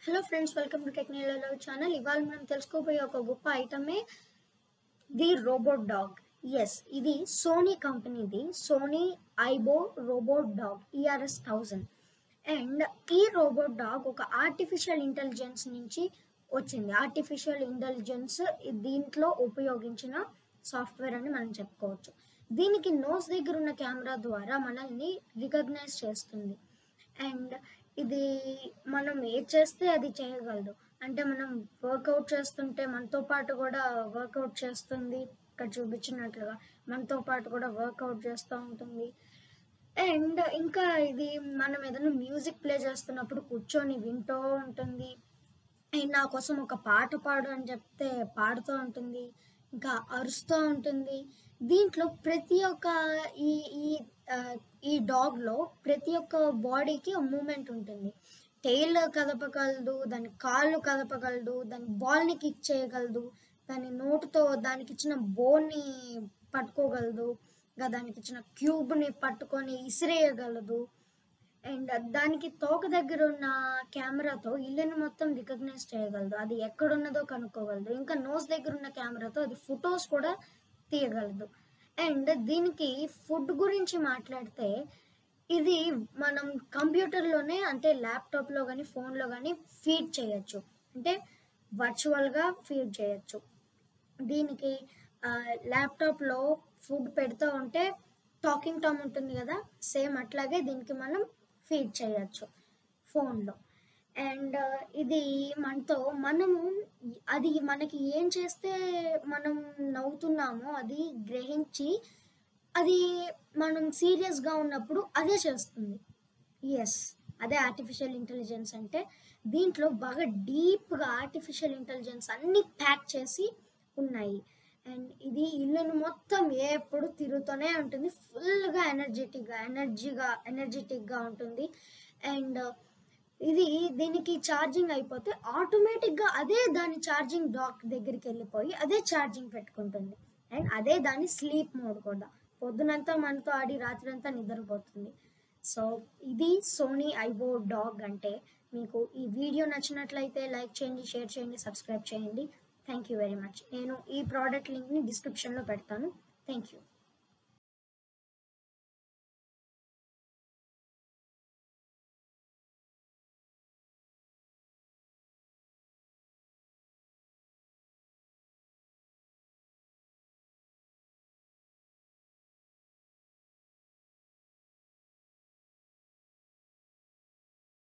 hello friends welcome to technology love channel ఇవాళ మనం తెలుసుకోబోయే ఒక గొప్ప ఐటమే ది రోబోట్ డాగ్ ఎస్ ఇది సోనీ కంపెనీది Sony Aibo robot dog E R S thousand and ఈ రోబోట్ డాగ్ ఒక ఆర్టిఫిషియల్ ఇంటెలిజెన్స్ నుంచి వచ్చింది ఆర్టిఫిషియల్ ఇంటెలిజెన్స్ దీంట్లో ఉపయోగించిన సాఫ్ట్వేర్ అని మనం చెప్పుకోవచ్చు దీనికి నోస్ దగ్గర ఉన్న కెమెరా ద్వారా మనల్ని రికగ్నైజ్ చేస్తుంది అండ్ ఇది మనం ఏది చేస్తే అది చేయగలదు అంటే మనం వర్కౌట్ చేస్తుంటే మనతో పాటు కూడా వర్కౌట్ చేస్తుంది ఇక్కడ చూపించినట్లుగా మనతో పాటు కూడా వర్కౌట్ చేస్తూ ఉంటుంది అండ్ ఇంకా ఇది మనం ఏదైనా మ్యూజిక్ ప్లే చేస్తున్నప్పుడు కూర్చొని వింటూ ఉంటుంది అండ్ నా కోసం ఒక పాట పాడు అని చెప్తే పాడుతూ ఉంటుంది ఇంకా అరుస్తూ ఉంటుంది దీంట్లో ప్రతి ఒక్క ఈ ఈ ఆ, ఈ డాగ్లో ప్రతి ఒక్క బాడీకి మూమెంట్ ఉంటుంది టైల్ కదపగలదు దాని కాళ్ళు కదపగలదు దాని బాల్ని కిక్ చేయగలదు దాని నోటుతో దానికి ఇచ్చిన బోన్ని పట్టుకోగలదు ఇంకా దానికి ఇచ్చిన క్యూబ్ని పట్టుకొని ఇసిరేయగలదు అండ్ దానికి తోక దగ్గర ఉన్న కెమెరాతో ఇల్లుని మొత్తం రికగ్నైజ్ చేయగలదు అది ఎక్కడున్నదో కనుక్కోగలదు ఇంకా నోస్ దగ్గర ఉన్న కెమెరాతో అది ఫొటోస్ కూడా తీయగలదు అండ్ దీనికి ఫుడ్ గురించి మాట్లాడితే ఇది మనం కంప్యూటర్లోనే అంటే ల్యాప్టాప్లో కానీ ఫోన్లో కానీ ఫీడ్ చేయొచ్చు అంటే వర్చువల్గా ఫీడ్ చేయొచ్చు దీనికి ల్యాప్టాప్లో ఫుడ్ పెడుతూ ఉంటే టాకింగ్ టామ్ ఉంటుంది కదా సేమ్ అట్లాగే దీనికి మనం ఫీడ్ చేయొచ్చు ఫోన్లో అండ్ ఇది మనతో మనము అది మనకి ఏం చేస్తే మనం నవ్వుతున్నామో అది గ్రహించి అది మనం సీరియస్గా ఉన్నప్పుడు అదే చేస్తుంది ఎస్ అదే ఆర్టిఫిషియల్ ఇంటెలిజెన్స్ అంటే దీంట్లో బాగా డీప్గా ఆర్టిఫిషియల్ ఇంటెలిజెన్స్ అన్ని ప్యాక్ చేసి ఉన్నాయి అండ్ ఇది ఇల్లును మొత్తం ఎప్పుడు తిరుగుతూనే ఉంటుంది ఫుల్గా ఎనర్జెటిక్గా ఎనర్జీగా ఎనర్జెటిక్గా ఉంటుంది అండ్ ఇది దీనికి ఛార్జింగ్ అయిపోతే ఆటోమేటిక్గా అదే దాని ఛార్జింగ్ డాక్ దగ్గరికి వెళ్ళిపోయి అదే ఛార్జింగ్ పెట్టుకుంటుంది అండ్ అదే దాని స్లీప్ మోడ్ కూడా పొద్దునంతా మనతో ఆడి రాత్రి అంతా నిద్రపోతుంది సో ఇది సోనీ ఐబో డాగ్ అంటే మీకు ఈ వీడియో నచ్చినట్లయితే లైక్ చేయండి షేర్ చేయండి సబ్స్క్రైబ్ చేయండి థ్యాంక్ యూ వెరీ మచ్ నేను ఈ ప్రోడక్ట్ లింక్ని డిస్క్రిప్షన్లో పెడతాను థ్యాంక్ యూ